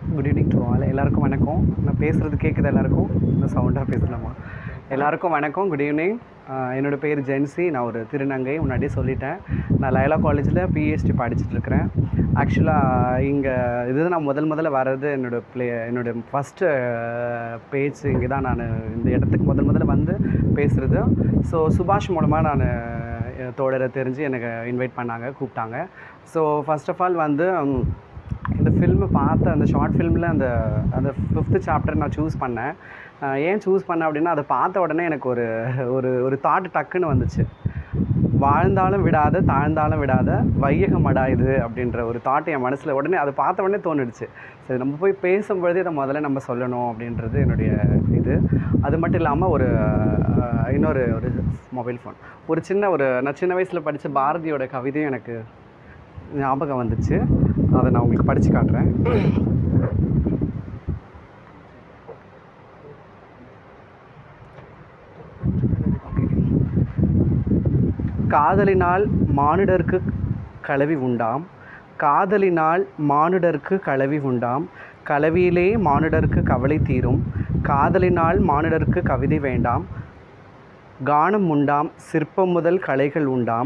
good evening to all எல்லாருக்கும் வணக்கம் நான் பேசுகிறது கேட்குது எல்லாருக்கும் இன்னும் சவுண்டாக பேசலாமா எல்லாருக்கும் வணக்கம் குட் ஈவினிங் என்னோட பேர் ஜென்சி நான் ஒரு திருநங்கை முன்னாடியே சொல்லிட்டேன் நான் லயலா காலேஜில் பிஹெச்டி படிச்சுட்டு இருக்கிறேன் ஆக்சுவலாக இங்கே இதுதான் நான் முதல் முதல்ல வர்றது என்னோட ப்ளே என்னோட ஃபஸ்ட்டு பேஜ் இங்கே தான் நான் இந்த இடத்துக்கு முதல் முதல்ல வந்து பேசுகிறது ஸோ சுபாஷ் மூலமாக நான் என் தோழரை தெரிஞ்சு எனக்கு இன்வைட் பண்ணாங்க கூப்பிட்டாங்க ஸோ ஃபர்ஸ்ட் ஆஃப் ஆல் வந்து ம், இந்த ஃபில்மை பார்த்த அந்த ஷார்ட் ஃபில்மில் அந்த அந்த ஃபிஃப்த்து சாப்டர் நான் சூஸ் பண்ணேன் அஹ் ஏன் சூஸ் பண்ணேன் அப்படின்னா அதை பார்த்த உடனே எனக்கு ஒரு ஒரு ஒரு தாட் டக்குன்னு வந்துச்சு வாழ்ந்தாலும் விடாத தாழ்ந்தாலும் விடாத வையகமடா இது அப்படின்ற ஒரு தாட் என் மனசில் உடனே அதை பார்த்த உடனே தோணிடுச்சு சரி நம்ம போய் பேசும்பொழுதே இதை முதல்ல நம்ம சொல்லணும் அப்படின்றது என்னுடைய இது அது மட்டும் இல்லாமல் ஒரு அஹ், இன்னொரு ஒரு மொபைல் ஃபோன் ஒரு சின்ன ஒரு நான் சின்ன வயசில் படித்த பாரதியோட கவிதையும் எனக்கு ஞாபகம் வந்துச்சு அதை நான் உங்களுக்கு படித்து காட்டுறேன் காதலினால் மானிடர்க்கு கலவி உண்டாம் காதலினால் மானுடர்க்கு கலவி உண்டாம் கலவியிலே மானுடர்க்கு கவலை தீரும் காதலினால் மானுடர்க்கு கவிதை வேண்டாம் கானம் உண்டாம் சிற்பம் முதல் கலைகள் உண்டாம்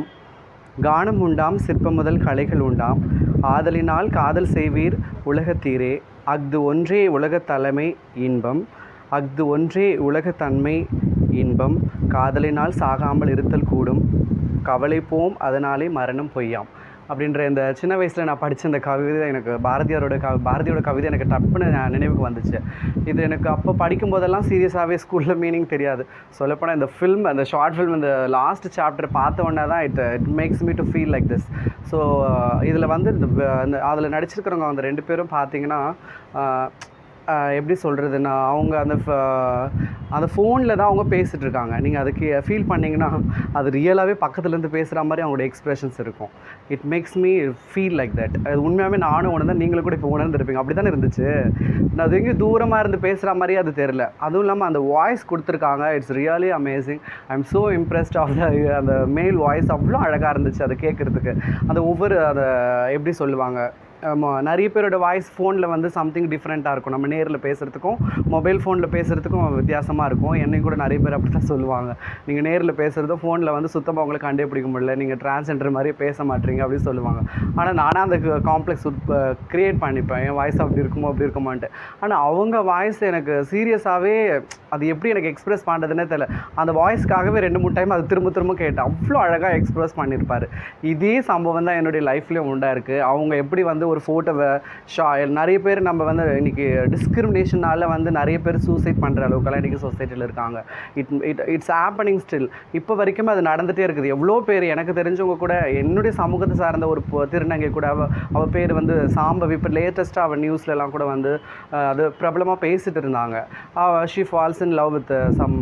கானம் உண்டாம் சிற்பம் முதல் கலைகள் உண்டாம் ஆதலினால் காதல் செய்வீர் உலகத்தீரே அஃது ஒன்றே உலகத் தலைமை இன்பம் அஃது ஒன்றே உலகத்தன்மை இன்பம் காதலினால் சாகாமல் இருத்தல் கூடும் கவலை போம் அதனாலே மரணம் பொய்யாம் அப்படின்ற இந்த சின்ன வயசில் நான் படித்த இந்த கவிதை எனக்கு பாரதியாரோட க பாரதியோட கவிதை எனக்கு டப்புன்னு ஞா- நினைவுக்கு வந்துச்சு இது எனக்கு அப்போ படிக்கும் போதெல்லாம் சீரியஸாகவே ஸ்கூலில் மீனிங் தெரியாது சொல்லப்போனால் இந்த ஃபில்ம் அந்த ஷார்ட் ஃபில்ம் இந்த லாஸ்ட் சாப்டர் பார்த்த உடனே தான் it it makes me to feel like this so இதில் வந்து இந்த வ- அந்த அதில் நடிச்சிருக்கிறவங்க அந்த ரெண்டு பேரும் பார்த்தீங்கன்னா ஆஹ், ஆஹ், எப்படி சொல்கிறதுன்னா அவங்க அந்த ஃப- அந்த ஃபோனில் தான் அவங்க பேசிகிட்டு இருக்காங்க நீங்கள் அதுக்கு ஃபீல் பண்ணிங்கன்னா அது ரியலாகவே பக்கத்துலேருந்து பேசுகிற மாதிரி அவங்களோட எக்ஸ்பிரஷன்ஸ் இருக்கும் it makes me feel like that அது உண்மையாகவே நானும் உணர்ந்தேன் நீங்களும் கூட இப்போ உணர்ந்துருப்பீங்க அப்படி தானே இருந்துச்சு நான் அது எங்கேயும் தூரமாக இருந்து பேசுகிற மாதிரியே அது தெரில அதுவும் இல்லாமல் அந்த வாய்ஸ் கொடுத்துருக்காங்க it's really amazing I am so impressed of the அந்த மேல் வாய்ஸ் அவ்வளோ அழகாக இருந்துச்சு அதை கேட்குறதுக்கு அந்த ஒவ்வொரு அதை எப்படி சொல்லுவாங்க ஆமாம் நிறைய பேரோட வாய்ஸ் ஃபோனில் வந்து சம்திங் டிஃப்ரெண்ட்டாக இருக்கும் நம்ம நேரில் பேசுகிறதுக்கும் மொபைல் ஃபோனில் பேசுகிறதுக்கும் வித்தியாசமாக இருக்கும் என்னையும் கூட நிறைய பேர் அப்படி தான் சொல்லுவாங்க நீங்கள் நேரில் பேசுகிறதும் ஃபோனில் வந்து சுத்தமாக உங்களை கண்டுபிடிக்க முடியல நீங்கள் டிரான்ஸ்ஜெண்டர் மாதிரி பேச மாட்டீங்க அப்படின்னு சொல்லுவாங்க ஆனால் நானும் அந்த காம்ப்ளெக்ஸ் க்ரியேட் பண்ணிப்பேன் என் வாய்ஸ் அப்படி இருக்குமோ அப்படி இருக்குமான்ட்டு ஆனால் அவங்க வாய்ஸ் எனக்கு சீரியஸாகவே அது எப்படி எனக்கு எக்ஸ்பிரஸ் பண்ணுறதுனே தெரியல அந்த வாய்ஸ்க்காகவே ரெண்டு மூணு டைம் அது திரும்ப திரும்ப கேட்டேன் அவ்வளோ அழகாக எக்ஸ்பிரஸ் பண்ணியிருப்பார் இதே சம்பவம் தான் என்னுடைய லைஃப்லேயும் உண்டா இருக்குது அவங்க எப்படி வந்து ஒரு ஃபோட்டோவை ஷா நிறைய பேர் நம்ம வந்து இன்னைக்கு டிஸ்கிரிமினேஷனால வந்து நிறைய பேர் சூசைட் பண்ணுற அளவுக்குலாம் இன்றைக்கி சொசைட்டியில் இருக்காங்க it it it's happening still இப்போ வரைக்கும் அது நடந்துகிட்டே இருக்குது எவ்வளோ பேர் எனக்கு தெரிஞ்சவங்க கூட என்னுடைய சமூகத்தை சார்ந்த ஒரு பொ- திருநங்கை கூட அவ அவள் பேர் வந்து சாம்பவி இப்போ லேட்டஸ்ட்டாக அவள் நியூஸ்லலாம் கூட வந்து அஹ், அது பிரபலமாக பேசிட்டு இருந்தாங்க she falls in love with some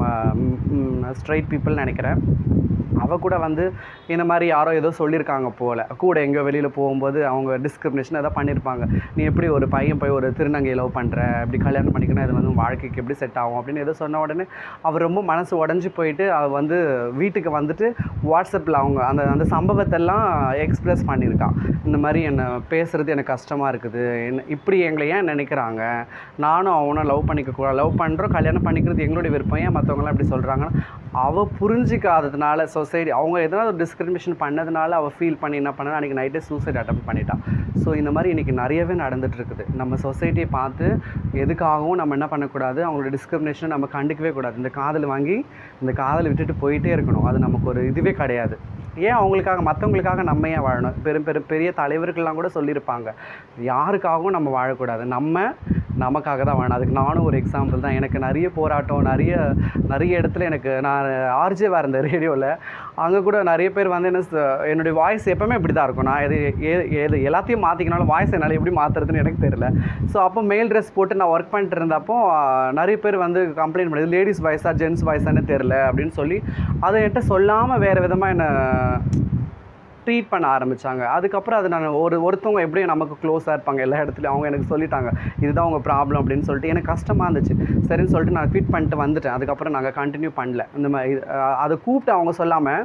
straight people நினைக்கிறேன் அவ கூட வந்து இந்த மாதிரி யாரோ ஏதோ சொல்லியிருக்காங்க போல் கூட எங்கேயோ வெளியில் போகும்போது அவங்க டிஸ்கிரிமினேஷன் ஏதோ பண்ணியிருப்பாங்க நீ எப்படி ஒரு பையன் போய் ஒரு திருநங்கை லவ் பண்ணுற இப்படி கல்யாணம் பண்ணிக்கணும் இது வந்து உன் வாழ்க்கைக்கு எப்படி செட் ஆகும் அப்படின்னு ஏதோ சொன்ன உடனே அவர் ரொம்ப மனசு உடஞ்சி போயிட்டு அவ வந்து வீட்டுக்கு வந்துட்டு வாட்ஸ்அப்பில் அவங்க அந்த அந்த சம்பவத்தெல்லாம் எக்ஸ்பிரஸ் பண்ணியிருக்கான் இந்த மாதிரி என்னை பேசுகிறது எனக்கு கஷ்டமாக இருக்குது என்ன இப்படி எங்களை ஏன் நினைக்கிறாங்க நானும் அவனும் லவ் பண்ணிக்க கூட லவ் பண்ணுறோம் கல்யாணம் பண்ணிக்கிறது எங்களுடைய விருப்பம் ஏன் மற்றவங்களாம் இப்படி சொல்கிறாங்கன்னா அவள் புரிஞ்சிக்காததுனால சொசைட்டி அவங்க எதனா ஒரு டிஸ்கிரிமினேஷன் பண்ணதுனால அவள் ஃபீல் பண்ணி என்ன பண்ணா அன்றைக்கி நைட்டே சூசைட் அட்டம் பண்ணிட்டான் ஸோ இந்த மாதிரி இன்றைக்கி நிறையவே நடந்துட்டு இருக்குது நம்ம சொசைட்டியை பார்த்து எதுக்காகவும் நம்ம என்ன பண்ணக்கூடாது அவங்களோட டிஸ்கிரிமினேஷனை நம்ம கண்டுக்கவே கூடாது இந்த காதல் வாங்கி இந்த காதலை விட்டுட்டு போயிட்டே இருக்கணும் அது நமக்கு ஒரு இதுவே கிடையாது ஏன் அவங்களுக்காக மற்றவங்களுக்காக நம்ம ஏன் வாழணும் பெரும் பெரும் பெரிய தலைவர்கள்லாம் கூட சொல்லியிருப்பாங்க யாருக்காகவும் நம்ம வாழக்கூடாது நம்ம நமக்காக தான் வாழணும் அதுக்கு நானும் ஒரு எக்ஸாம்பிள் தான் எனக்கு நிறைய போராட்டம் நிறைய நிறைய இடத்துல எனக்கு நான் ஆர்ஜேவாக இருந்தேன் ரேடியோவில் அங்கே கூட நிறைய பேர் வந்து என்ன சொ- என்னுடைய வாய்ஸ் எப்பவுமே இப்படி தான் இருக்கும் நான் எது ஏ- எது எல்லாத்தையும் மாற்றிக்கினாலும் வாய்ஸ் என்னால் எப்படி மாற்றுறதுன்னு எனக்கு தெரியல ஸோ அப்போ மேல் ட்ரெஸ் போட்டு நான் ஒர்க் பண்ணிட்டு இருந்தப்போ ஆ, நிறைய பேர் வந்து கம்ப்ளைண்ட் பண்ணுது லேடிஸ் வாய்ஸா ஜென்ஸ் வாய்ஸானே தெரில அப்படின்னு சொல்லி அதை என்கிட்ட சொல்லாமல் வேறு விதமாக என்ன ட்ரீட் பண்ண ஆரம்பித்தாங்க அதுக்கப்புறம் அது நான் ஒரு ஒருத்தவங்க எப்படியும் நமக்கு க்ளோஸாக இருப்பாங்க எல்லா இடத்துலையும் அவங்க எனக்கு சொல்லிட்டாங்க இதுதான் உங்கள் ப்ராப்ளம் அப்படின்னு சொல்லிட்டு எனக்கு கஷ்டமாக இருந்துச்சு சரின்னு சொல்லிட்டு நான் க்விட் பண்ணிட்டு வந்துட்டேன் அதுக்கப்புறம் நாங்கள் கண்டினியூ பண்ணல இந்த மாதிரி அஹ், அதை கூப்பிட்டு அவங்க சொல்லாமல்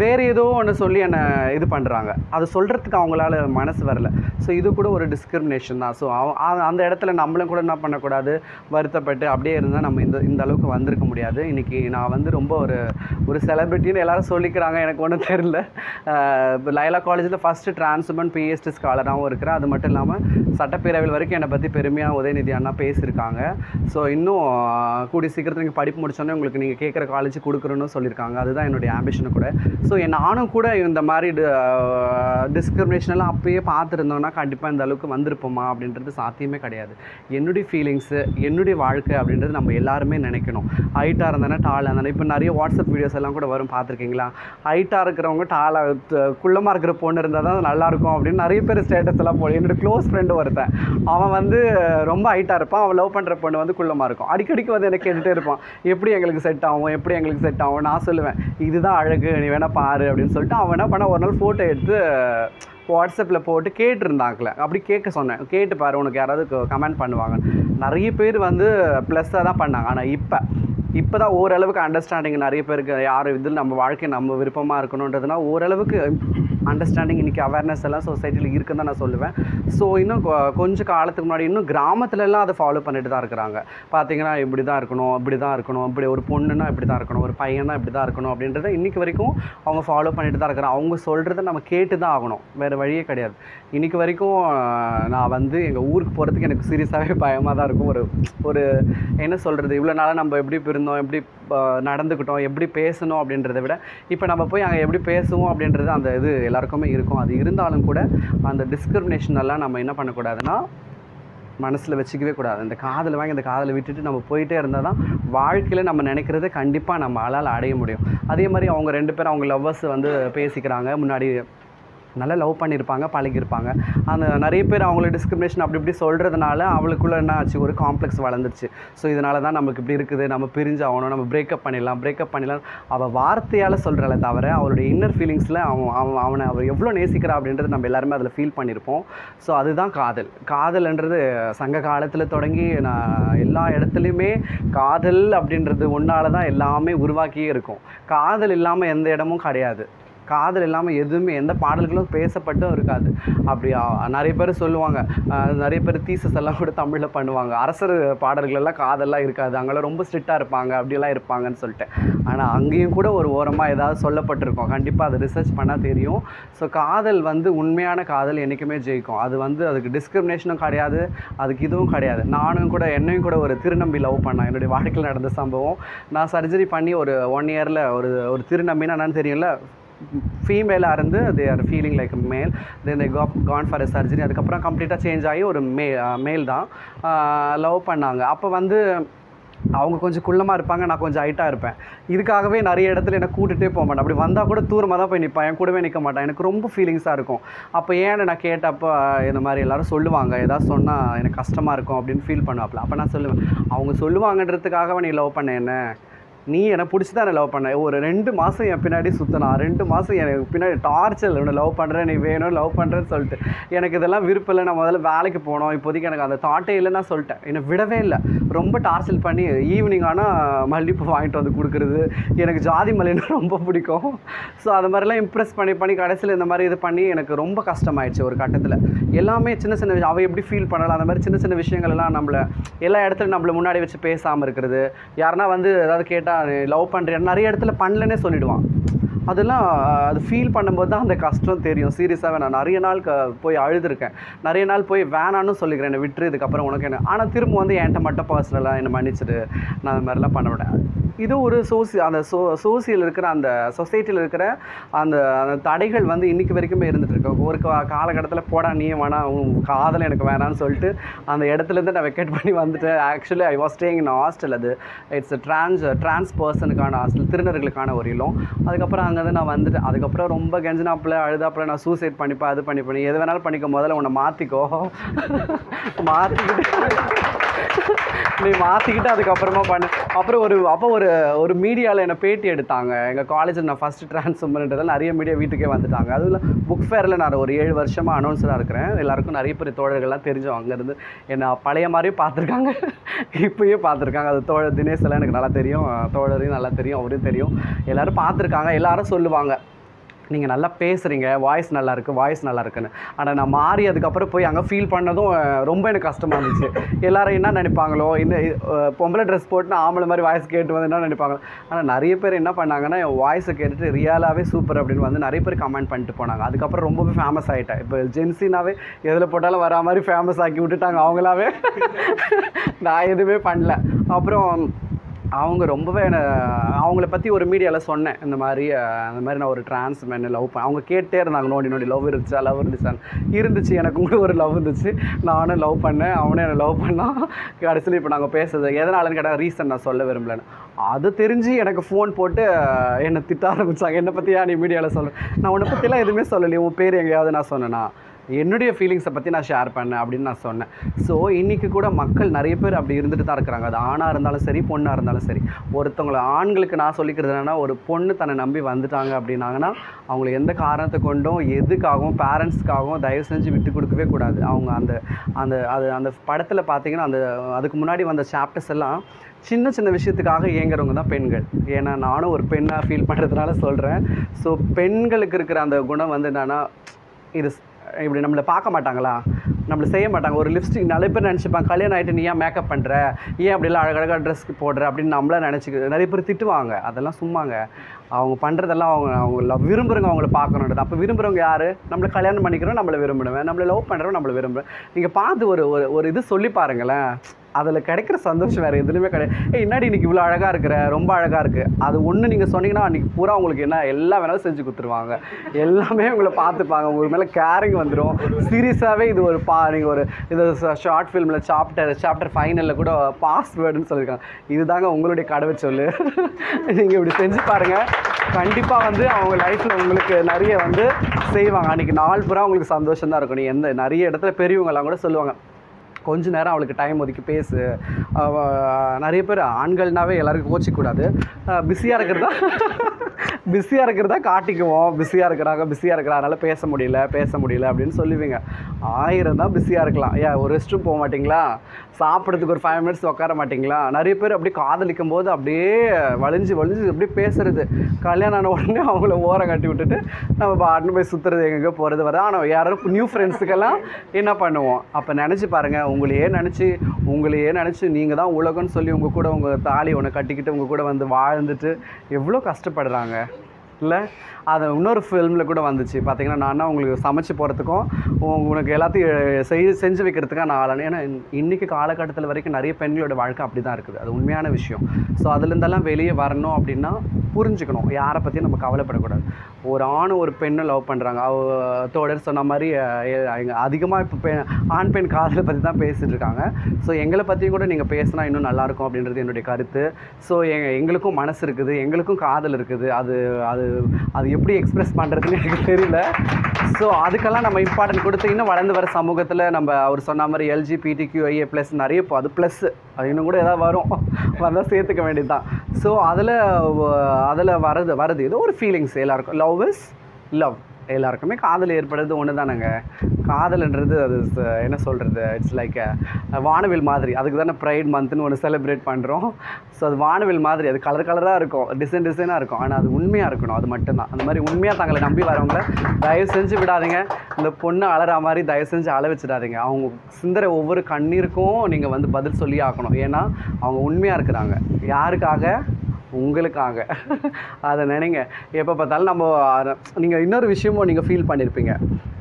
வேறு ஏதோ ஒன்று சொல்லி என்னை இது பண்ணுறாங்க அது சொல்கிறதுக்கு அவங்களால மனசு வரல ஸோ இது கூட ஒரு டிஸ்கிரிமினேஷன் தான் ஸோ அந்த இடத்துல நம்மளும் கூட என்ன பண்ணக்கூடாது வருத்தப்பட்டு அப்படியே இருந்தால் நம்ம இந்த இந்த அளவுக்கு வந்திருக்க முடியாது இன்றைக்கி நான் வந்து ரொம்ப ஒரு ஒரு செலிப்ரிட்டின்னு எல்லாரும் சொல்லிக்கிறாங்க எனக்கு ஒன்றும் தெரில இப்போ லைலா காலேஜில் ஃபஸ்ட்டு டிரான்ஸ்மன் பிஎஸ்டி ஸ்காலராகவும் இருக்கிறேன் அது மட்டும் இல்லாமல் சட்டப்பேரவையில் வரைக்கும் என்னை பற்றி பெருமையாக உதயநிதி அண்ணா பேசியிருக்காங்க ஸோ இன்னும் ஆஹ், கூடிய சீக்கிரத்தில் நீங்கள் படிப்பு முடிச்சோன்னே உங்களுக்கு நீங்கள் கேட்குற காலேஜ் கொடுக்குறோன்னு சொல்லியிருக்காங்க அதுதான் என்னுடைய ஆம்பிஷனு கூட ஸோ நானும் கூட இந்த மாதிரி டிஸ்கிரிமினேஷன் எல்லாம் அப்பயே பார்த்துருந்தோன்னா கண்டிப்பாக இந்த அளவுக்கு வந்திருப்போமா அப்படின்றது சாத்தியமே கிடையாது என்னுடைய ஃபீலிங்ஸு என்னுடைய வாழ்க்கை அப்படின்றது நம்ம எல்லாருமே நினைக்கணும் ஹைட்டாக இருந்தானே டாலாக இருந்தானே இப்போ நிறைய வாட்ஸ்அப் வீடியோஸ் எல்லாம் கூட வரும் பார்த்துருக்கீங்களா ஹைட்டாக இருக்கிறவங்க டாலாக குள்ளமாக இருக்கிற பொண்ணு இருந்தால் தான் நல்லாயிருக்கும் அப்படின்னு நிறைய பேர் ஸ்டேட்டஸ் எல்லாம் போடு என்னோட க்ளோஸ் ஃப்ரெண்டு ஒருத்தன் அவன் வந்து ரொம்ப ஹைட்டாக இருப்பான் அவன் லவ் பண்ணுற பொண்ணு வந்து குள்ளமாக இருக்கும் அடிக்கடிக்கு வந்து எனக்கு கேட்டுகிட்டே இருப்பான் எப்படி எங்களுக்கு செட் ஆகும் எப்படி எங்களுக்கு செட் ஆகும் நான் சொல்லுவேன் இதுதான் அழகு நீ வேணா பாரு அப்படின்னு சொல்லிட்டு அவன் என்ன பண்ண ஒரு நாள் ஃபோட்டோ எடுத்து வாட்ஸ்அப்பில் போட்டு கேட்டிருந்தாங்களே அப்படி கேட்க சொன்னேன் கேட்டு பாரு உனக்கு யாராவது கமெண்ட் பண்ணுவாங்க நிறைய பேர் வந்து ப்ளஸ்ஸாக தான் பண்ணாங்க ஆனால் இப்போ இப்போ தான் ஓரளவுக்கு அண்டர்ஸ்டாண்டிங் நிறைய பேருக்கு யார் இதில் நம்ம வாழ்க்கை நம்ம விருப்பமாக இருக்கணுன்றதுனா ஓரளவுக்கு அண்டர்ஸ்டாண்டிங் இன்றைக்கி அவேர்னஸ் எல்லாம் சொசைட்டியில் இருக்குன்னு தான் நான் சொல்லுவேன் ஸோ இன்னும் கொ- கொஞ்ச காலத்துக்கு முன்னாடி இன்னும் கிராமத்துலலாம் அதை ஃபாலோ பண்ணிட்டு தான் இருக்கிறாங்க பார்த்தீங்கன்னா இப்படி தான் இருக்கணும் இப்படி தான் இருக்கணும் இப்படி ஒரு பொண்ணுன்னா இப்படி தான் இருக்கணும் ஒரு பையனா இப்படி தான் இருக்கணும் அப்படின்றத இன்றைக்கி வரைக்கும் அவங்க ஃபாலோ பண்ணிட்டு தான் இருக்கிறாங்க அவங்க சொல்கிறத நம்ம கேட்டு தான் ஆகணும் வேறு வழியே கிடையாது இன்றைக்கி வரைக்கும் ஆஹ், நான் வந்து எங்கள் ஊருக்கு போகிறதுக்கு எனக்கு சீரியஸாகவே பயமாக தான் இருக்கும் ஒரு ஒரு என்ன சொல்கிறது இவ்வளோ நாளாக நம்ம எப்படி இருந்தோம் எப்படி ஆஹ், நடந்துக்கிட்டோம் எப்படி பேசணும் அப்படின்றத விட இப்போ நம்ம போய் அங்கே எப்படி பேசுவோம் அப்படின்றது அந்த இது எல்லாருக்குமே இருக்கும் அது இருந்தாலும் கூட அந்த டிஸ்கிரிமினேஷன் எல்லாம் நம்ம என்ன பண்ணக்கூடாதுன்னா மனசில் வச்சுக்கவே கூடாது இந்த காதலை வாங்கி இந்த காதலை விட்டுட்டு நம்ம போயிட்டே இருந்தால் தான் வாழ்க்கையில் நம்ம நினைக்கிறத கண்டிப்பாக நம்ம ஆளால் அடைய முடியும் அதே மாதிரி அவங்க ரெண்டு பேரும் அவங்க லவ்வர்ஸ் வந்து பேசிக்கிறாங்க முன்னாடி நல்லா லவ் பண்ணியிருப்பாங்க பழகியிருப்பாங்க அந்த நிறைய பேர் அவங்கள டிஸ்கிரிமினேஷன் அப்படி இப்படி சொல்கிறதுனால அவளுக்குள்ள என்ன ஆச்சு ஒரு காம்ப்ளெக்ஸ் வளர்ந்துருச்சு ஸோ இதனால தான் நமக்கு இப்படி இருக்குது நம்ம பிரிஞ்சு ஆகணும் நம்ம பிரேக்கப் பண்ணிடலாம் பிரேக்கப் பண்ணிடலாம் அவள் வார்த்தையால் சொல்கிறாளே தவிர அவளுடைய இன்னர் ஃபீலிங்ஸில் அவன் அவன் அவனை அவள் எவ்வளோ நேசிக்கிறா அப்படின்றது நம்ம எல்லாருமே அதில் ஃபீல் பண்ணியிருப்போம் ஸோ அதுதான் காதல் காதல்ன்றது சங்க காலத்தில் தொடங்கி நான் எல்லா இடத்துலையுமே காதல் அப்படின்றது ஒன்றால தான் எல்லாமே உருவாக்கியே இருக்கும் காதல் இல்லாமல் எந்த இடமும் கிடையாது காதல் இல்லாமல் எதுவுமே எந்த பாடல்களும் பேசப்பட்டும் இருக்காது அப்படி அ- நிறைய பேர் சொல்லுவாங்க அஹ் நிறைய பேர் தீசஸ் எல்லாம் கூட தமிழில் பண்ணுவாங்க அரசர் பாடல்கள் எல்லாம் காதல்லாம் இருக்காது அங்கெல்லாம் ரொம்ப ஸ்ட்ரிக்டாக இருப்பாங்க அப்படியெல்லாம் இருப்பாங்கன்னு சொல்லிட்டு ஆனால் அங்கேயும் கூட ஒரு ஓரமாக ஏதாவது சொல்லப்பட்டிருக்கும் கண்டிப்பாக அதை ரிசர்ச் பண்ணால் தெரியும் ஸோ காதல் வந்து உண்மையான காதல் என்றைக்குமே ஜெயிக்கும் அது வந்து அதுக்கு டிஸ்கிரிமினேஷனும் கிடையாது அதுக்கு இதுவும் கிடையாது நானும் கூட என்னையும் கூட ஒரு திருநம்பி லவ் பண்ணேன் என்னுடைய வாழ்க்கையில் நடந்த சம்பவம் நான் சர்ஜரி பண்ணி ஒரு ஒன் இயரில் ஒரு ஒரு திருநம்பின்னா என்னன்னு தெரியல ஃபீமேலாக இருந்து they are feeling like male then they gone for a surgery அதுக்கப்புறம் கம்ப்ளீட்டாக சேஞ்ச் ஆகி ஒரு மே மேல் தான் லவ் பண்ணாங்க அப்போ வந்து அவங்க கொஞ்சம் குள்ளமாக இருப்பாங்க நான் கொஞ்சம் ஹைட்டாக இருப்பேன் இதுக்காகவே நிறைய இடத்துல என்னை கூட்டிகிட்டே போக மாட்டேன் அப்படி வந்தால் கூட தூரமாக தான் போய் நிற்பேன் என் கூடவே நிற்க மாட்டேன் எனக்கு ரொம்ப ஃபீலிங்ஸாக இருக்கும் அப்போ ஏன்னு நான் கேட்டப்போ இந்த மாதிரி எல்லாரும் சொல்லுவாங்க ஏதாவது சொன்னால் எனக்கு கஷ்டமாக இருக்கும் அப்படின்னு ஃபீல் பண்ணுவாப்புல அப்போ நான் சொல்லுவேன் அவங்க சொல்லுவாங்கன்றதுக்காகவே நீ லவ் பண்ண என்ன நீ எனக்கு பிடிச்சி தான் லவ் பண்ண ஒரு ரெண்டு மாதம் என் பின்னாடி சுற்றினா ரெண்டு மாதம் எனக்கு பின்னாடி டார்ச்சர் உன்னை லவ் பண்ணுறேன் நீ வேணும் லவ் பண்ணுறேன்னு சொல்லிட்டு எனக்கு இதெல்லாம் விருப்பம் இல்லை நான் முதல்ல வேலைக்கு போனோம் இப்போதைக்கு எனக்கு அந்த தாட்டே இல்லை நான் சொல்லிட்டேன் என்னை விடவே இல்லை ரொம்ப டார்ச்சர் பண்ணி ஈவினிங் ஆனால் மல்லிப்பூ வாங்கிட்டு வந்து கொடுக்குறது எனக்கு ஜாதி மல்லின்னு ரொம்ப பிடிக்கும் ஸோ அது மாதிரிலாம் இம்ப்ரெஸ் பண்ணி பண்ணி கடைசியில் இந்த மாதிரி இது பண்ணி எனக்கு ரொம்ப கஷ்டமாயிடுச்சு ஒரு கட்டத்தில் எல்லாமே சின்ன சின்ன விஷயம் அவள் எப்படி ஃபீல் பண்ணலாம் அந்த மாதிரி சின்ன சின்ன விஷயங்கள் எல்லாம் நம்மளை எல்லா இடத்துலையும் நம்மளை முன்னாடி வச்சு பேசாமல் இருக்கிறது யாருன்னா வந்து ஏதாவது கேட்டால் லவ் பண்ணுறேன் நிறைய இடத்துல பண்ணலன்னே சொல்லிடுவான் அதெல்லாம் அஹ், அது ஃபீல் பண்ணும்போது தான் அந்த கஷ்டம் தெரியும் சீரியஸாகவே நான் நிறைய நாள் க போய் அழுதுருக்கேன் நிறைய நாள் போய் வேணான்னு சொல்லிக்கிறேன் என்னை விட்டுரு இதுக்கப்புறம் உனக்கு என்ன ஆனால் திரும்ப வந்து என்கிட்ட மட்டும் பர்சனலாக என்னை மன்னிச்சிடு நான் அந்த மாதிரிலாம் பண்ண மாட்டேன் இது ஒரு சோசி அந்த சோ சோசியல் இருக்கிற அந்த சொசைட்டியில் இருக்கிற அந்த அந்த தடைகள் வந்து இன்னைக்கு வரைக்குமே இருந்துட்டு இருக்கு ஒரு கா காலகட்டத்தில் போடா நீ வேணாம் உன் காதல் எனக்கு வேணாம்னு சொல்லிட்டு அந்த இடத்துலேருந்து நான் வெக்கேட் பண்ணி வந்துட்டேன் actually I was staying in hostel அது இட்ஸ் ட்ரான்ஸ் ட்ரான்ஸ் பர்சனுக்கான ஹாஸ்டல் திருநர்களுக்கான ஒரு இல்லம் அதுக்கப்புறம் அங்கேருந்து நான் வந்துட்டு அதுக்கப்புறம் ரொம்ப கெஞ்சினாப்புல அழுதாப்புல நான் சூசைட் பண்ணிப்பேன் அது பண்ணி பண்ணி எது வேணாலும் பண்ணிக்கோ முதல்ல உன்னை மாற்றிக்கோ மாற்றிக்கிட்டு நீ மாற்றிக்கிட்டு அதுக்கப்புறமா பண்ணு அப்புறம் ஒரு அப்போ ஒரு ஒரு மீடியாவில் என்னை பேட்டி எடுத்தாங்க எங்கள் காலேஜில் நான் ஃபஸ்ட்டு ட்ரான்ஸ்ஃபர்ன்றதால நிறைய மீடியா வீட்டுக்கே வந்துட்டாங்க அதில் புக் ஃபேரில் நான் ஒரு ஏழு வருஷமாக அனௌன்ஸராக இருக்கிறேன் எல்லாருக்கும் நிறைய பேர் தோழர்கள்லாம் தெரிஞ்சோம் அங்கேருந்து என்னை பழைய மாதிரியே பார்த்துருக்காங்க இப்போயே பார்த்துருக்காங்க அது தோழர் தினேஷ் எல்லாம் எனக்கு நல்லா தெரியும் தோழரையும் நல்லா தெரியும் அவரையும் தெரியும் எல்லாரும் பார்த்துருக்காங்க எல்லாரும் சொல்லுவாங்க நீங்கள் நல்லா பேசுகிறீங்க வாய்ஸ் நல்லா இருக்குது வாய்ஸ் நல்லா இருக்குன்னு ஆனால் நான் மாறி அதுக்கப்புறம் போய் அங்கே ஃபீல் பண்ணதும் அஹ், ரொம்ப எனக்கு கஷ்டமாக இருந்துச்சு எல்லாரும் என்ன நினைப்பாங்களோ இந்த அஹ், பொம்பளை ட்ரெஸ் போட்டு நான் ஆம்பளை மாதிரி வாய்ஸ் கேட்டு வந்து என்ன நினைப்பாங்க ஆனால் நிறைய பேர் என்ன பண்ணாங்கன்னா என் வாய்ஸை கேட்டுட்டு ரியலாகவே சூப்பர் அப்படின்னு வந்து நிறைய பேர் கமெண்ட் பண்ணிட்டு போனாங்க அதுக்கப்புறம் ரொம்பவே ஃபேமஸ் ஆகிட்டேன் இப்போ ஜென்சினாவே எதில் போட்டாலும் வரா மாதிரி ஃபேமஸ் ஆக்கி விட்டுட்டாங்க அவங்களாவே நான் எதுவுமே பண்ணல அப்புறம் அவங்க ரொம்பவே என்ன அவங்கள பற்றி ஒரு மீடியாவில் சொன்னேன் இந்த மாதிரி அஹ், இந்த மாதிரி நான் ஒரு டிரான்ஸ் மேன் லவ் பண்ண அவங்க கேட்டே இருந்தாங்க நோண்டி நோண்டி லவ் இருந்துச்சா லவ் இருந்துச்சான்னு இருந்துச்சு எனக்கும் கூட ஒரு லவ் இருந்துச்சு நானும் லவ் பண்ணேன் அவனும் என்னை லவ் பண்ணான் கடைசியில் இப்போ நாங்கள் பேசுறது எதனாலன்னு கேட்டால் ரீசன் நான் சொல்ல விரும்பலன்னு அது தெரிஞ்சு எனக்கு ஃபோன் போட்டு அஹ், என்னை திட்ட ஆரம்பிச்சாங்க என்னை பற்றியா நீ மீடியாவில் சொல்ல நான் உன்னை பற்றிலாம் எதுவுமே சொல்லலையே உன் பேர் எங்கேயாவது நான் சொன்னேனா என்னுடைய ஃபீலிங்ஸை பற்றி நான் ஷேர் பண்ணேன் அப்படின்னு நான் சொன்னேன் ஸோ இன்றைக்கி கூட மக்கள் நிறைய பேர் அப்படி இருந்துட்டு தான் இருக்கிறாங்க அது ஆணாக இருந்தாலும் சரி பொண்ணாக இருந்தாலும் சரி ஒருத்தவங்கள ஆண்களுக்கு நான் சொல்லிக்கிறது என்னென்னா ஒரு பொண்ணு தன்னை நம்பி வந்துட்டாங்க அப்படின்னாங்கன்னா அவங்களை எந்த காரணத்தை கொண்டும் எதுக்காகவும் பேரண்ட்ஸ்க்காகவும் தயவு செஞ்சு விட்டு கொடுக்கவே கூடாது அவங்க அந்த அந்த அது அந்த படத்தில் பார்த்தீங்கன்னா அந்த அதுக்கு முன்னாடி வந்த சாப்டர்ஸ் எல்லாம் சின்ன சின்ன விஷயத்துக்காக இயங்குறவங்க தான் பெண்கள் ஏன்னா நானும் ஒரு பெண்ணாக ஃபீல் பண்ணுறதுனால சொல்கிறேன் ஸோ பெண்களுக்கு இருக்கிற அந்த குணம் வந்து என்னென்னா இது ஸ்- இப்படி நம்மளை பார்க்க மாட்டாங்களா நம்மளை செய்ய மாட்டாங்க ஒரு லிப்ஸ்டிக் நிறைய பேர் நினச்சிப்பாங்க கல்யாணம் ஆகிட்டு நீ ஏன் மேக்கப் பண்ணுற ஏன் அப்படிலாம் அழகழகாக ட்ரெஸ் போடுற அப்படின்னு நம்மள நினச்சிக்க நிறைய பேர் திட்டுவாங்க அதெல்லாம் சும்மாங்க அவங்க பண்ணுறதெல்லாம் அவங்க அவங்க love- விரும்புறவங்க அவங்கள பார்க்கணுன்றது அப்போ விரும்புகிறவங்க யார் நம்மளை கல்யாணம் பண்ணிக்கிறோம் நம்மளை விரும்புவேன் நம்மளை லவ் பண்ணுறோம் நம்மளை விரும்புகிறேன் நீங்கள் பார்த்து ஒரு ஒரு ஒரு இது சொல்லி பாருங்களேன் அதில் கிடைக்கிற சந்தோஷம் வேறு எதுலையுமே கிடையாது ஏய் என்னடி இன்னைக்கு இவ்வளோ அழகாக இருக்கிற ரொம்ப அழகாக இருக்குது அது ஒன்று நீங்கள் சொன்னீங்கன்னா அன்றைக்கி பூரா உங்களுக்கு என்ன எல்லா வேணாலும் செஞ்சு கொடுத்துருவாங்க எல்லாமே உங்களை பார்த்துப்பாங்க உங்களுக்கு மேலே கேரிங் வந்துடும் சீரியஸாகவே இது ஒரு பா நீங்கள் ஒரு இது ஷார்ட் ஃபிலிமில் சாப்டர் சாப்டர் ஃபைனலில் கூட பாஸ்வேர்டுன்னு சொல்லியிருக்காங்க இதுதாங்க உங்களுடைய கடவை சொல்லு நீங்கள் இப்படி செஞ்சு பாருங்கள் கண்டிப்பாக வந்து அவங்க லைஃப்பில் உங்களுக்கு நிறைய வந்து செய்வாங்க அன்றைக்கி நாள் பூரா உங்களுக்கு சந்தோஷம் தான் இருக்கும் நீ எந்த நிறைய இடத்துல பெரியவங்கலாம் கூட சொல்லுவாங்க கொஞ்ச நேரம் அவளுக்கு டைம் ஒதுக்கி பேசு அவ நிறைய பேர் ஆண்கள்னாவே எல்லாருக்கும் கோச்சிக்கூடாது பிஸியாக இருக்கிறதா பிஸியாக இருக்கிறதா காட்டிக்குவோம் பிஸியாக இருக்கிறாங்க பிஸியாக இருக்கிறா அதனால பேச முடியல பேச முடியல அப்படின்னு சொல்லுவீங்க ஆயிரம் தான் பிஸியாக இருக்கலாம் ஏன் ஒரு ரெஸ்ட் ரூம் போக மாட்டிங்களா சாப்பிட்றதுக்கு ஒரு ஃபைவ் மினிட்ஸ் உட்கார மாட்டிங்களா நிறைய பேர் அப்படியே காதலிக்கும் போது அப்படியே வலிஞ்சு வலிஞ்சு அப்படியே பேசுறது கல்யாணம் ஆன உடனே அவங்கள ஓரம் கட்டி விட்டுட்டு நம்ம பாட்டுன்னு போய் சுற்றுறது எங்கெங்கே போகிறது வர ஆனால் யாரும் நியூ ஃப்ரெண்ட்ஸுக்கெல்லாம் என்ன பண்ணுவோம் அப்போ நினச்சி பாருங்கள் உங்களையே நினச்சி உங்களையே நினச்சி நீங்கள் தான் உலகம்னு சொல்லி உங்கள் கூட உங்கள் தாலி ஒன்று கட்டிக்கிட்டு உங்கள் கூட வந்து வாழ்ந்துட்டு எவ்வளோ கஷ்டப்படுறாங்க இல்லை அது இன்னொரு ஃபிலிமில் கூட வந்துச்சு பார்த்தீங்கன்னா நான் உங்களுக்கு சமைச்சு போகிறதுக்கும் உ- உனக்கு எல்லாத்தையும் செய் செஞ்சு வைக்கிறதுக்காக நான் ஆளானு ஏன்னா இன்- இன்னைக்கு காலகட்டத்தில் வரைக்கும் நிறைய பெண்களோட வாழ்க்கை அப்படி தான் இருக்குது அது உண்மையான விஷயம் ஸோ அதுலேருந்தெல்லாம் வெளியே வரணும் அப்படின்னா புரிஞ்சுக்கணும் யாரை பற்றியும் நம்ம கவலைப்படக்கூடாது ஒரு ஆணும் ஒரு பெண்ணும் லவ் பண்ணுறாங்க அவ தோழர் சொன்ன மாதிரி அதிகமாக இப்போ பெ ஆண் பெண் காதலை பற்றி தான் பேசிகிட்டு இருக்காங்க ஸோ எங்களை பற்றியும் கூட நீங்கள் பேசினா இன்னும் நல்லாயிருக்கும் அப்படின்றது என்னுடைய கருத்து ஸோ எங்க எங்களுக்கும் மனசு இருக்குது எங்களுக்கும் காதல் இருக்குது அது அது அது எப்படி எக்ஸ்பிரஸ் பண்ணுறதுன்னு எனக்கு தெரியல ஸோ அதுக்கெல்லாம் நம்ம இம்பார்ட்டன்ட் கொடுத்து இன்னும் வளர்ந்து வர சமூகத்தில் நம்ம அவர் சொன்ன மாதிரி எல்ஜிபிடி கியூஐஏ ப்ளஸ் நிறைய இப்போ அது ப்ளஸ் அது இன்னும் கூட ஏதாவது வரும் வந்தால் சேர்த்துக்க வேண்டியது தான் ஸோ அதில் அதில் வரது வருது ஏதோ ஒரு ஃபீலிங்ஸ் எல்லாருக்கும் லவ் இஸ் லவ் எல்லாருக்குமே காதல் ஏற்படுறது ஒன்று தானேங்க காதல்ன்றது அது ச- என்ன சொல்கிறது இட்ஸ் லைக் வானவில் மாதிரி அதுக்கு தானே ப்ரைட் மந்த்னு ஒன்று செலிப்ரேட் பண்ணுறோம் ஸோ அது வானவில் மாதிரி அது கலர் கலராக இருக்கும் டிசைன் டிசைனாக இருக்கும் ஆனால் அது உண்மையாக இருக்கணும் அது மட்டும்தான் அந்த மாதிரி உண்மையாக தங்களை நம்பி வரவங்கள தயவு செஞ்சு விடாதீங்க இந்த பொண்ணு அழற மாதிரி தயவு செஞ்சு அழ வச்சிடாதீங்க அவங்க சிந்துற ஒவ்வொரு கண்ணீருக்கும் நீங்கள் வந்து பதில் சொல்லி ஆக்கணும் ஏன்னா அவங்க உண்மையாக இருக்கிறாங்க யாருக்காக உங்களுக்காக அதை நினைங்க எப்போ பார்த்தாலும் நம்ம நீங்கள் இன்னொரு விஷயமும் நீங்கள் ஃபீல் பண்ணியிருப்பீங்க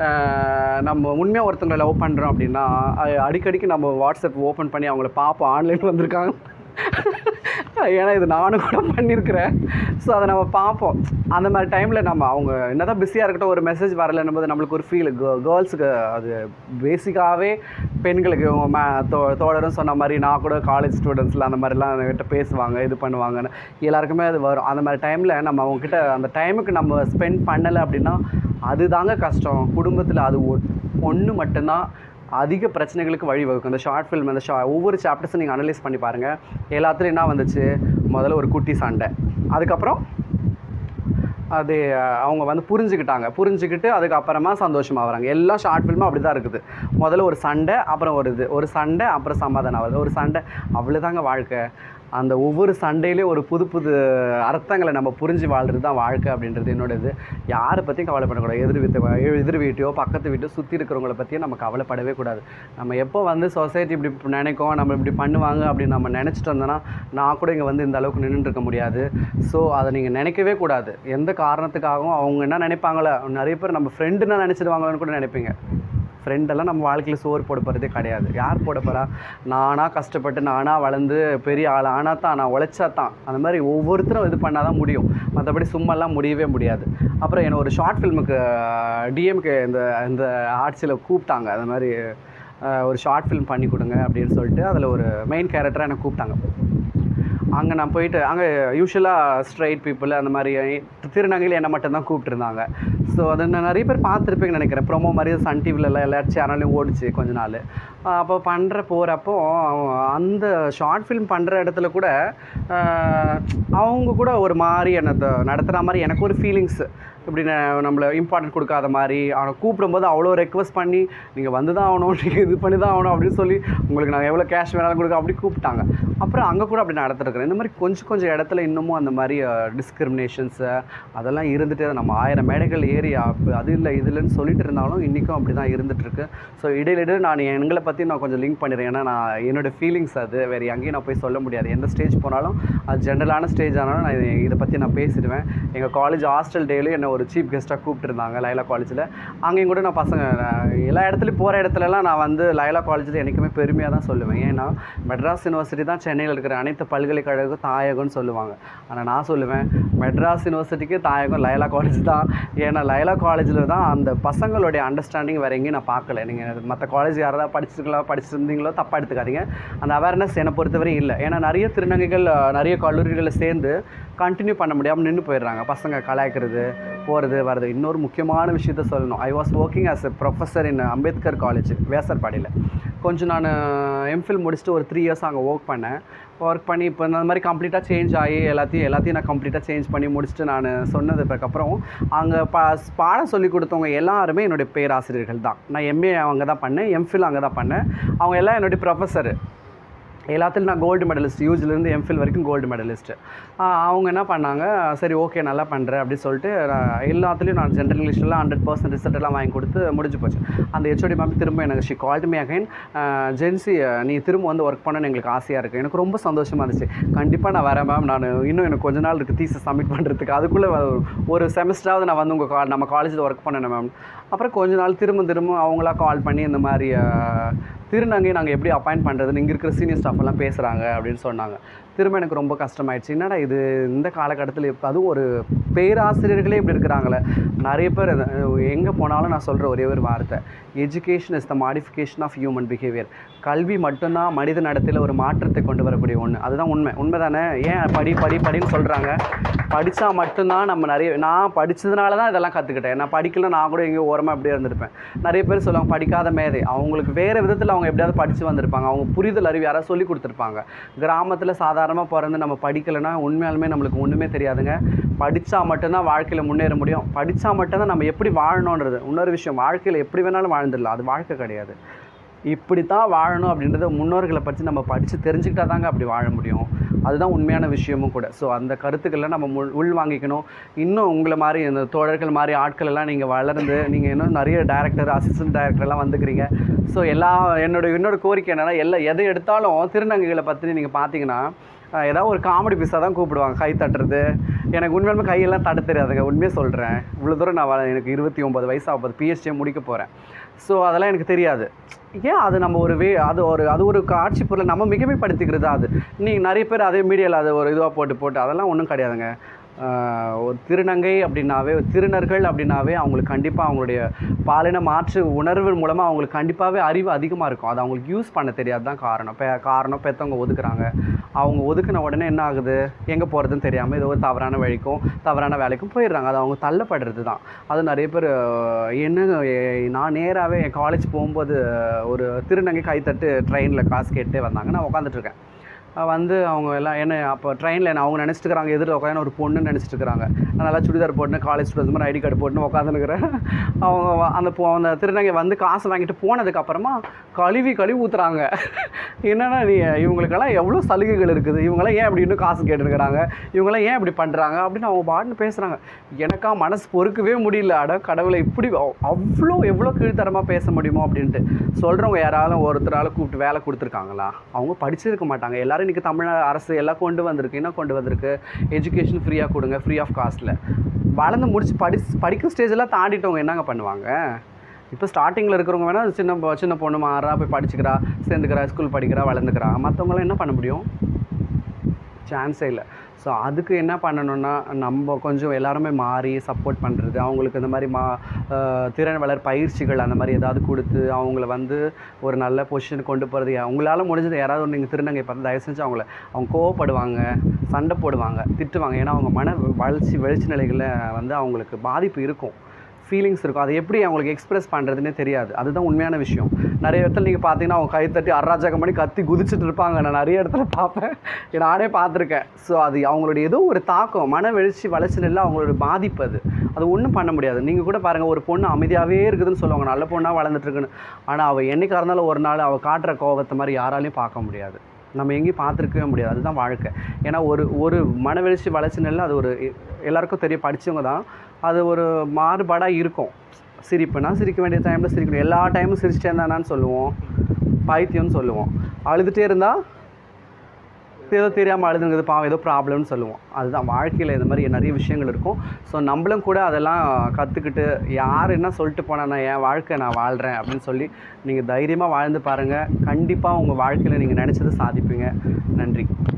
அஹ் நம்ம உண்மையாக ஒருத்தவங்களை லவ் பண்ணுறோம் அப்படின்னா அ- அடிக்கடிக்கு நம்ம வாட்ஸ்அப் ஓப்பன் பண்ணி அவங்கள பார்ப்போம் ஆன்லைன் வந்திருக்காங்க ஏன்னா இது நானும் கூட பண்ணியிருக்கிறேன் ஸோ அதை நம்ம பார்ப்போம் அந்த மாதிரி டைமில் நம்ம அவங்க என்னதான் பிஸியாக இருக்கட்டும் ஒரு மெசேஜ் வரலன்னும் போது நம்மளுக்கு ஒரு ஃபீல் கேர்ள்ஸுக்கு அது பேசிக்காகவே பெண்களுக்கு உங்க மே தோ தோழரும் சொன்ன மாதிரி நான் கூட காலேஜ் ஸ்டூடெண்ட்ஸில் அந்த மாதிரிலாம் என்கிட்ட பேசுவாங்க இது பண்ணுவாங்கன்னு எல்லாருக்குமே அது வரும் அந்த மாதிரி டைமில் நம்ம அவங்கக்கிட்ட அந்த டைமுக்கு நம்ம ஸ்பெண்ட் பண்ணலை அப்படின்னா அதுதாங்க கஷ்டம் குடும்பத்தில் அது ஒன்று மட்டும்தான் அதிக பிரச்சனைகளுக்கு வழிவகுக்கும் இந்த ஷார்ட் ஃபிலிம் அந்த ஷா ஒவ்வொரு சாப்டர்ஸும் நீங்கள் அனலைஸ் பண்ணி பாருங்கள் எல்லாத்துலையும் என்ன வந்துச்சு முதல்ல ஒரு குட்டி சண்டை அதுக்கப்புறம் அது அஹ், அவங்க வந்து புரிஞ்சுக்கிட்டாங்க புரிஞ்சுக்கிட்டு அதுக்கப்புறமா சந்தோஷமாக வராங்க எல்லா ஷார்ட் ஃபில்மும் அப்படி தான் இருக்குது முதல்ல ஒரு சண்டை அப்புறம் ஒரு இது ஒரு சண்டை அப்புறம் சமாதானம் ஆகுது ஒரு சண்டை அவ்வளோதாங்க வாழ்க்கை அந்த ஒவ்வொரு சண்டையிலையும் ஒரு புது புது அர்த்தங்களை நம்ம புரிஞ்சு வாழ்கிறது தான் வாழ்க்கை அப்படின்றது என்னோட இது யாரை பற்றியும் கவலைப்படக்கூடாது எதிர் வீட்டு எதிர் வீட்டையோ பக்கத்து வீட்டோ சுற்றி இருக்கிறவங்கள பற்றியும் நம்ம கவலைப்படவே கூடாது நம்ம எப்போ வந்து சொசைட்டி இப்படி நினைக்கும் நம்ம இப்படி பண்ணுவாங்க அப்படின்னு நம்ம நினச்சிட்டு வந்தோன்னா நான் கூட இங்கே வந்து இந்த அளவுக்கு நின்றுட்டு இருக்க முடியாது ஸோ அதை நீங்கள் நினைக்கவே கூடாது எந்த காரணத்துக்காகவும் அவங்க என்ன நினைப்பாங்களோ நிறைய பேர் நம்ம ஃப்ரெண்டுன்னா நினச்சிடுவாங்களோன்னு கூட நினைப்பீங்க ஃப்ரெண்டெல்லாம் நம்ம வாழ்க்கையில் சோறு போட போகிறதே கிடையாது யார் போட போகிறா நானாக கஷ்டப்பட்டு நானாக வளர்ந்து பெரிய ஆள் ஆனால் தான் நான் உழைச்சா தான் அந்த மாதிரி ஒவ்வொருத்தரும் இது பண்ணால் தான் முடியும் மற்றபடி சும்மாலாம் முடியவே முடியாது அப்புறம் என்னை ஒரு ஷார்ட் ஃபில்முக்கு டிஎம்கே இந்த இந்த ஆட்சியில் கூப்பிட்டாங்க அந்த மாதிரி அஹ், ஒரு ஷார்ட் ஃபிலிம் பண்ணி கொடுங்க அப்படின்னு சொல்லிட்டு அதில் ஒரு மெயின் கேரக்டராக என்னை கூப்பிட்டாங்க அங்கே நான் போயிட்டு அங்கே யூஸ்வலாக ஸ்ட்ரைட் பீப்புள் அந்த மாதிரி திருநங்கையில் என்னை மட்டும்தான் கூப்பிட்டுருந்தாங்க ஸோ அதை நான் நிறைய பேர் பார்த்துருப்பீங்கன்னு நினைக்கிறேன் ப்ரோமோ மாதிரி சன் டிவிலலாம் எல்லா சேனல்லையும் ஓடிச்சு கொஞ்ச நாள் அப்போ பண்ணுற போகிறப்போ அந்த ஷார்ட் ஃபிலிம் பண்ணுற இடத்துல கூட ஆஹ், அவங்க கூட ஒரு மாதிரி என்னை நடத்துகிற மாதிரி எனக்கு ஒரு ஃபீலிங்ஸ் இப்படி ந- நம்மளை இம்பார்ட்டன்ட் கொடுக்காத மாதிரி அவனை கூப்பிடும்போது அவ்வளோ ரெக்வஸ்ட் பண்ணி நீங்கள் வந்து தான் ஆகணும் நீங்கள் இது பண்ணி தான் ஆகணும் அப்படின்னு சொல்லி உங்களுக்கு நாங்கள் எவ்வளோ கேஷ் வேணாலும் கொடுக்க அப்படி கூப்பிட்டாங்க அப்புறம் அங்கே கூட அப்படி நடத்திருக்கிறேன் இந்த மாதிரி கொஞ்சம் கொஞ்சம் இடத்துல இன்னமும் அந்த மாதிரி டிஸ்கிரிமினேஷன்ஸு அதெல்லாம் இருந்துகிட்டே தான் நம்ம ஆயிரம் மேடைகள் ஏறி அப்ப அது இல்லை இது இல்லைன்னு சொல்லிட்டு இருந்தாலும் இன்றைக்கும் அப்படி தான் இருந்துகிட்ருக்கு ஸோ இடையில இடையில நான் எங்களை பற்றி நான் கொஞ்சம் லிங்க் பண்ணிடுறேன் ஏன்னா நான் என்னோடய ஃபீலிங்ஸ் அது வேறு எங்கேயும் நான் போய் சொல்ல முடியாது எந்த ஸ்டேஜ் போனாலும் அது ஜென்ரலான ஸ்டேஜ் ஆனாலும் நான் இதை- இதை பற்றி நான் பேசிடுவேன் எங்கள் காலேஜ் ஹாஸ்டல் டேலையும் என்னை ஒரு சீஃப் கெஸ்ட்டாக கூப்பிட்டுருந்தாங்க லைலா காலேஜில் அங்கேயும் கூட நான் பசங்க நான் எல்லா இடத்துலையும் போகிற இடத்துலலாம் நான் வந்து லைலா காலேஜில் என்றைக்குமே பெருமையாக தான் சொல்லுவேன் ஏன்னா மெட்ராஸ் யூனிவர்சிட்டி தான் சென்னையில் இருக்கிற அனைத்து பல்கலைக்கழகம் தாயகம்னு சொல்லுவாங்க ஆனால் நான் சொல்லுவேன் மெட்ராஸ் யூனிவர்சிட்டிக்கு தாயகம் லைலா காலேஜ் தான் ஏன்னா லைலா காலேஜில் தான் அந்த பசங்களுடைய அண்டர்ஸ்டாண்டிங் வேறு எங்கேயும் நான் பார்க்கல நீங்கள் மற்ற காலேஜ் யாராவது படிச்சிருக்கலாம் படிச்சிருந்தீங்களோ தப்பாக எடுத்துக்காதீங்க அந்த அவேர்னஸ் என்னை பொறுத்தவரை இல்லை ஏன்னா நிறைய திருநங்கைகள் அஹ், நிறைய கல்லூரிகளில் சேர்ந்து கண்டினியூ பண்ண முடியாமல் நின்று போயிடுறாங்க பசங்க கலாய்க்கிறது போகிறது வர்றது இன்னொரு முக்கியமான விஷயத்த சொல்லணும் I was working as a professor in Ambedkar college வேசர்பாடியில் கொஞ்சம் நான் எம்ஃபில் முடிச்சுட்டு ஒரு த்ரீ இயர்ஸ் அங்கே ஒர்க் பண்ணேன் ஒர்க் பண்ணி இப்போ இந்த மாதிரி கம்ப்ளீட்டாக சேஞ்ச் ஆகி எல்லாத்தையும் எல்லாத்தையும் நான் கம்ப்ளீட்டாக சேஞ்ச் பண்ணி முடிச்சுட்டு நான் சொன்னதுக்கப்புறம் அங்கே பா பாடம் சொல்லி கொடுத்தவங்க எல்லாருமே என்னுடைய பேராசிரியர்கள் தான் நான் எம்ஏ அங்கே தான் பண்ணேன் எம்ஃபில் அங்கே தான் பண்ணேன் அவங்க எல்லாம் என்னுடைய ப்ரொஃபஸர் எல்லாத்துலையும் நான் கோல்டு மெடலிஸ்ட் யூஜ்லேருந்து எம்ஃபில் வரைக்கும் கோல்டு மெடலிஸ்ட்டு அவங்க என்ன பண்ணாங்க சரி ஓகே நல்லா பண்ணுறேன் அப்படின்னு சொல்லிட்டு நான் எல்லாத்துலேயும் நான் ஜென்ரல் இங்கிலீஷ்லாம் ஹண்ட்ரட் பர்சன்ட் ரிசல்ட் எல்லாம் வாங்கி கொடுத்து முடிஞ்சு போச்சு அந்த ஹெச்ஓடி மேம் திரும்ப எனக்கு she called me again Jency நீ திரும்ப வந்து ஒர்க் பண்ணணும்னு எங்களுக்கு ஆசையாக இருக்குது எனக்கு ரொம்ப சந்தோஷமாக இருந்துச்சு கண்டிப்பாக நான் வரேன் மேம் நான் இன்னும் எனக்கு கொஞ்ச நாள் இருக்குது தீசஸ் சப்மிட் பண்ணுறதுக்கு அதுக்குள்ளே ஒரு செமஸ்டராவது நான் வந்து உங்கள் கா நம்ம காலேஜில் ஒர்க் பண்ணணும் மேம் அப்புறம் கொஞ்ச நாள் திரும்ப திரும்ப அவங்களா கால் பண்ணி இந்த மாதிரி அஹ், திருநங்கை நாங்கள் எப்படி அப்பாயிண்ட் பண்ணுறதுன்னு இங்கே இருக்கிற சீனியர் ஸ்டாஃப் எல்லாம் பேசுகிறாங்க அப்படின்னு சொன்னாங்க திரும்ப எனக்கு ரொம்ப கஷ்டமாயிடுச்சு என்னடா இது இந்த காலகட்டத்தில் இப்போ அதுவும் ஒரு பேராசிரியர்களே இப்படி இருக்கிறாங்களே நிறைய பேர் எங்கே போனாலும் நான் சொல்கிற ஒரே ஒரு வார்த்தை education is the modification of human behaviour கல்வி மட்டும்தான் மனித நடத்தையில் ஒரு மாற்றத்தை கொண்டு வரக்கூடிய ஒன்று அதுதான் உண்மை உண்மை தானே ஏன் படி படி படின்னு சொல்கிறாங்க படித்தா மட்டும்தான் நம்ம நிறைய நான் படித்ததுனால தான் இதெல்லாம் கற்றுக்கிட்டேன் நான் படிக்கல நான் கூட எங்கேயோ ஓரமாக அப்படியே இருந்திருப்பேன் நிறைய பேர் சொல்லுவாங்க படிக்காத மேதை அவங்களுக்கு வேறு விதத்தில் அவங்க எப்படியாவது படித்து வந்திருப்பாங்க அவங்க புரிதல் அறிவு யாராவது சொல்லி கொடுத்துருப்பாங்க கிராமத்தில் சாதாரணமாக பிறந்து நம்ம படிக்கலைன்னா உண்மையாலுமே நம்மளுக்கு ஒன்றுமே தெரியாதுங்க படித்தா மட்டும்தான் வாழ்க்கையில் முன்னேற முடியும் படித்தா மட்டும்தான் நம்ம எப்படி வாழணுன்றது இன்னொரு விஷயம் வாழ்க்கையில் எப்படி வேணாலும் வாழ்ந்துடலாம் அது வாழ்க்கை கிடையாது இப்படி தான் வாழணும் அப்படின்றத முன்னோர்களை பற்றி நம்ம படித்து தெரிஞ்சுக்கிட்டா தாங்க அப்படி வாழ முடியும் அதுதான் உண்மையான விஷயமும் கூட ஸோ அந்த கருத்துக்களை நம்ம முள் உள் வாங்கிக்கணும் இன்னும் உங்களை மாதிரி இந்த தோழர்கள் மாதிரி ஆட்கள் எல்லாம் நீங்கள் வளர்ந்து நீங்கள் இன்னும் நிறைய டேரக்டர் அசிஸ்டன்ட் டைரக்டர்லாம் வந்துக்கிறீங்க ஸோ எல்லா என்னோட என்னோட கோரிக்கை என்னென்னா எல்லா எதை எடுத்தாலும் திருநங்கைகளை பற்றி நீங்கள் பார்த்தீங்கன்னா அஹ், ஏதாவது ஒரு காமெடி பீஸாக தான் கூப்பிடுவாங்க கை தட்டுறது எனக்கு உண்மையாலுமே கையெல்லாம் தட்ட தெரியாதுங்க உண்மையாக சொல்கிறேன் இவ்வளோ தூரம் நான் வ- எனக்கு இருபத்தி ஒம்பது வயசு ஆகுது பிஹெச்டியை முடிக்க போகிறேன் ஸோ அதெல்லாம் எனக்கு தெரியாது ஏன் அது நம்ம ஒரு வே அது ஒரு அது ஒரு காட்சி பொருளை நம்ம மிகைமைப்படுத்திக்கிறது அது நீங்கள் நிறைய பேர் அதே மீடியாவில் அது ஒரு இதுவாக போட்டு போட்டு அதெல்லாம் ஒன்றும் கிடையாதுங்க ஆஹ் ஒரு திருநங்கை அப்படின்னாவே திருநர்கள் அப்படின்னாவே அவங்களுக்கு கண்டிப்பாக அவங்களுடைய பாலின மாற்று உணர்வு மூலமாக அவங்களுக்கு கண்டிப்பாகவே அறிவு அதிகமாக இருக்கும் அது அவங்களுக்கு யூஸ் பண்ண தெரியாது தான் காரணம் பெ காரணம் பெற்றவங்க ஒதுக்குறாங்க அவங்க ஒதுக்குன உடனே என்ன ஆகுது எங்கே போகிறதுன்னு தெரியாமல் ஏதோ ஒரு தவறான வழிக்கும் தவறான வேலைக்கும் போயிடுறாங்க அது அவங்க தள்ளப்படுறது தான் அது நிறைய பேர் அஹ், என்னங்க எ- நான் நேராகவே என் காலேஜ் போகும்போது அஹ், ஒரு திருநங்கை கைத்தட்டு ட்ரெயினில் காசு கேட்டு வந்தாங்க நான் உட்காந்துட்ருக்கேன் அஹ் வந்து அவங்க எல்லாம் என்ன அப்போ ட்ரெயினில் என்ன அவங்க நினச்சிட்டு இருக்கிறாங்க எதிரில் உட்காந்து ஒரு பொண்ணு நினச்சிட்டு இருக்கிறாங்க நான் நல்லா சுடிதார் போட்டு காலேஜ் ஸ்டூடெண்ட்ஸ் மாதிரி ஐடி கார்டு போட்டு உட்காந்துருக்கிறேன் அவங்க வ- அந்த பொ- அந்த திருநங்கை வந்து காசு வாங்கிட்டு போனதுக்கப்புறமா கழுவி கழுவி ஊற்றுறாங்க என்னன்னா நீ இவங்களுக்கெல்லாம் எவ்வளோ சலுகைகள் இருக்குது இவங்களாம் ஏன் இப்படி இன்னும் காசு கேட்டுருக்கிறாங்க இவங்களாம் ஏன் இப்படி பண்ணுறாங்க அப்படின்னு அவங்க பாட்டுன்னு பேசுகிறாங்க எனக்கா மனசு பொறுக்கவே முடியல அட கடவுளை இப்படி அவ்- அவ்வளோ எவ்வளோ கீழ்த்தரமாக பேச முடியுமோ அப்படின்ட்டு சொல்கிறவங்க யாராலும் ஒருத்தரால் கூப்பிட்டு வேலை கொடுத்துருக்காங்களா அவங்க படிச்சிருக்க மாட்டாங்க எல்லாரும் இன்றைக்கி தமிழ் அரசு எல்லாம் கொண்டு வந்திருக்கு என்ன கொண்டு வந்திருக்கு எஜுகேஷன் ஃப்ரீயாக கொடுங்க ஃப்ரீ ஆஃப் காஸ்ட்டில் வளர்ந்து முடிச்சு படி படிக்கிற ஸ்டேஜெல்லாம் தாண்டிட்டவங்க என்னங்க பண்ணுவாங்க இப்போ ஸ்டார்டிங்கில் இருக்கிறவங்க வேணால் சின்ன பொ- சின்ன பொண்ணு மாறா போய் படிச்சுக்கிறா சேர்ந்துக்கிறா ஸ்கூல் படிக்கிறா வளர்ந்துக்கிறா மற்றவங்களாம் என்ன பண்ண முடியும் சான்ஸே இல்லை ஸோ அதுக்கு என்ன பண்ணணும்னா நம்ம கொஞ்சம் எல்லாருமே மாறி சப்போர்ட் பண்ணுறது அவங்களுக்கு இந்த மாதிரி மா அஹ், திறன் வளர் பயிற்சிகள் அந்த மாதிரி ஏதாவது கொடுத்து அவங்கள வந்து ஒரு நல்ல பொசிஷன் கொண்டு போகிறது உங்களால் முடிஞ்சது யாராவது ஒரு நீங்கள் திருநங்கை பார்த்து தயவு செஞ்சு அவங்கள அவங்க கோவப்படுவாங்க சண்டை போடுவாங்க திட்டுவாங்க ஏன்னா அவங்க மன வளர்ச்சி வெளிச்சி நிலைகளில் வந்து அவங்களுக்கு பாதிப்பு இருக்கும் ஃபீலிங்ஸ் இருக்கும் அதை எப்படி அவங்களுக்கு எக்ஸ்பிரஸ் பண்ணுறதுனே தெரியாது அதுதான் உண்மையான விஷயம் நிறைய இடத்துல நீங்கள் பார்த்தீங்கன்னா அவங்க கை தட்டி அராஜகம் பண்ணி கத்தி குதிச்சுட்டு இருப்பாங்க நான் நிறைய இடத்துல பார்ப்பேன் நானே பார்த்துருக்கேன் ஸோ அது அவங்களுடைய ஏதோ ஒரு தாக்கம் மன வெளிச்சி வளர்ச்சி நிலை அவங்களோட பாதிப்பு அது அது ஒன்றும் பண்ண முடியாது நீங்கள் கூட பாருங்கள் ஒரு பொண்ணு அமைதியாகவே இருக்குதுன்னு சொல்லுவாங்க நல்ல பொண்ணாக வளர்ந்துட்டு இருக்குன்னு ஆனால் அவள் என்னைக்கா இருந்தாலும் ஒரு நாள் அவள் காட்டுற கோபத்தை மாதிரி யாராலையும் பார்க்க முடியாது நம்ம எங்கேயும் பார்த்துருக்கவே முடியாது அதுதான் வாழ்க்கை ஏன்னா ஒரு ஒரு மனவெழுச்சி வளர்ச்சி நிலை அது ஒரு எ- எல்லாருக்கும் தெரிய படித்தவங்க தான் அது ஒரு மாறுபாடாக இருக்கும் சிரிப்புனா சிரிக்க வேண்டிய டைமில் சிரிக்கணும் எல்லா டைமும் சிரிச்சிட்டே இருந்தானான்னு சொல்லுவோம் பைத்தியம்னு சொல்லுவோம் அழுதுகிட்டே இருந்தால் ஏதோ தெரியாமல் அழுதுங்கிறது பாவம் ஏதோ ப்ராப்ளம்னு சொல்லுவோம் அதுதான் வாழ்க்கையில் இந்த மாதிரி நிறைய விஷயங்கள் இருக்கும் ஸோ நம்மளும் கூட அதெல்லாம் கற்றுக்கிட்டு யார் என்ன சொல்லிட்டு போனா நான் என் வாழ்க்கை நான் வாழ்கிறேன் அப்படின்னு சொல்லி நீங்கள் தைரியமாக வாழ்ந்து பாருங்கள் கண்டிப்பாக உங்கள் வாழ்க்கையில் நீங்கள் நினச்சதை சாதிப்பீங்க நன்றி